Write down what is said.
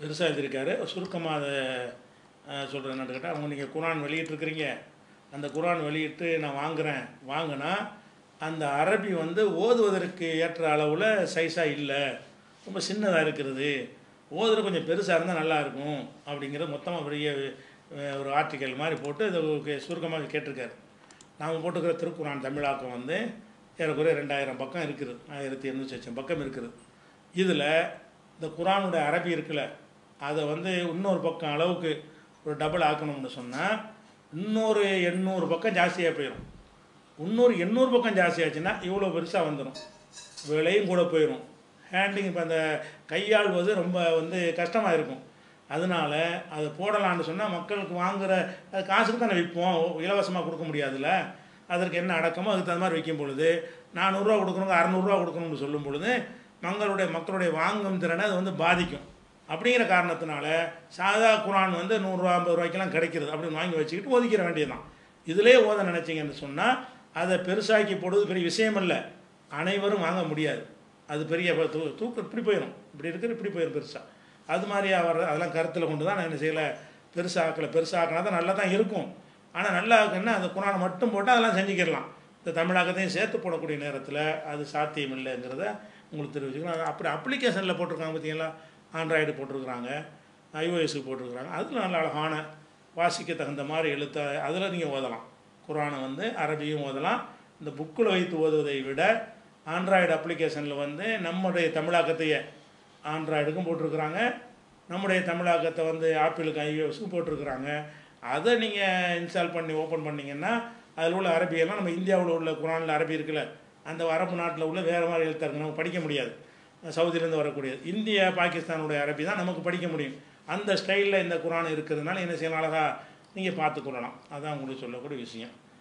பெருசாக எழுதியிருக்காரு சுருக்கமாக அதை சொல்கிறேன் என்னன்னு கேட்டால் அவங்க நீங்கள் குரான் வெளியிட்டிருக்கிறீங்க அந்த குரான் வெளியிட்டு நான் வாங்குகிறேன் வாங்கினா அந்த அரபி வந்து ஓதுவதற்கு ஏற்ற அளவில் சைஸாக இல்லை ரொம்ப சின்னதாக இருக்கிறது ஓதுற கொஞ்சம் பெருசாக இருந்தால் நல்லாயிருக்கும் அப்படிங்கிற மொத்தமாக பெரிய அஹ், ஒரு ஆர்டிக்கல் மாதிரி போட்டு இதை சுருக்கமாக கேட்டிருக்காரு நாம் போட்டுக்கிற திருக்குறான் தமிழாக்கம் வந்து ஏறக்குறைய ரெண்டாயிரம் பக்கம் இருக்குது ஆயிரத்தி எண்ணூற்றி லட்சம் பக்கம் இருக்குது இதில் இந்த குரானுடைய அரபி இருக்குல்ல அதை வந்து இன்னொரு பக்கம் அளவுக்கு ஒரு டபுள் ஆக்கணும்னு சொன்னால் இன்னொரு எண்ணூறு பக்கம் ஜாஸ்தியாக போயிடும் இன்னொரு எண்ணூறு பக்கம் ஜாஸ்தியாச்சுன்னா இவ்வளோ பெருசாக வந்துடும் விலையும் கூட போயிடும் ஹேண்டிங் இப்போ அந்த கையாள்வது ரொம்ப வந்து கஷ்டமாக இருக்கும் அதனால அதை போடலான்னு சொன்னால் மக்களுக்கு வாங்குகிற அது காசுக்கு தானே விற்போம் இலவசமாக கொடுக்க முடியாதுல்ல அதற்கு என்ன அடக்கமோ அதுக்கு தகுந்த மாதிரி வைக்கும் பொழுது நானூறுரூவா கொடுக்கணுங்க அறநூறுரூவா கொடுக்கணும்னு சொல்லும் பொழுது மக்களுடைய மக்களுடைய வாங்கும் திறனை அது வந்து பாதிக்கும் அப்படிங்கிற காரணத்தினால சாதா குரான் வந்து நூறுரூவா ஐம்பது ரூபாய்க்கெல்லாம் கிடைக்கிறது அப்படின்னு வாங்கி வச்சுக்கிட்டு ஒதுக்கிற வேண்டியதுதான் இதிலே ஓத நினச்சிங்கன்னு சொன்னால் அதை பெருசாக்கி போடுவது பெரிய விஷயம் இல்லை அனைவரும் வாங்க முடியாது அது பெரிய ப- தூ தூக்கு இப்படி போயிடும் இப்படி இருக்கிற இப்படி போயிடும் பெருசாக அது மாதிரி அவர் அதெல்லாம் கருத்தில் கொண்டு தான் நான் என்ன செய்யலை பெருசாக்கலை பெருசாக்கினா தான் நல்லா தான் இருக்கும் ஆனால் நல்லா இருக்குன்னா அந்த குரானை மட்டும் போட்டு அதெல்லாம் செஞ்சுக்கிடலாம் இந்த தமிழாக்கத்தையும் சேர்த்து போடக்கூடிய நேரத்தில் அது சாத்தியம் இல்லைங்கிறத உங்களுக்கு தெரிவிச்சுக்கணும் அப்படி அப்ளிகேஷனில் போட்டிருக்காங்க பார்த்தீங்களா ஆண்ட்ராய்டு போட்டிருக்கிறாங்க ஐஓஎஸ்க்கு போட்டிருக்கிறாங்க அதில் நல்ல அழகான வாசிக்க தகுந்த மாதிரி எழுத்த அதில் நீங்கள் ஓதலாம் குரானை வந்து அரபியும் ஓதலாம் இந்த புக்கில் வைத்து ஓதுவதை விட ஆண்ட்ராய்டு அப்ளிகேஷனில் வந்து நம்முடைய தமிழாக்கத்தையே ஆண்ட்ராய்டுக்கும் போட்டிருக்கிறாங்க நம்முடைய தமிழாக்கத்தை வந்து ஆப்பிளுக்கு ஐஓஎஸ்க்கும் போட்டிருக்கிறாங்க அதை நீங்கள் இன்ஸ்டால் பண்ணி ஓப்பன் பண்ணிங்கன்னா அதில் உள்ள அரபியெல்லாம் நம்ம இந்தியாவில் உள்ள குரானில் அரபி இருக்குல்ல அந்த அரபு நாட்டில் உள்ள வேறு மாதிரி எழுத்தா இருக்கு நமக்கு படிக்க முடியாது சவுதியிலேருந்து வரக்கூடியது இந்தியா பாகிஸ்தானுடைய அரபி தான் நமக்கு படிக்க முடியும் அந்த ஸ்டைலில் இந்த குரான் இருக்கிறதுனால என்ன செய்யலாம் அழகா நீங்கள் பார்த்துக்கொள்ளலாம் அதான் உங்களுக்கு சொல்லக்கூடிய விஷயம்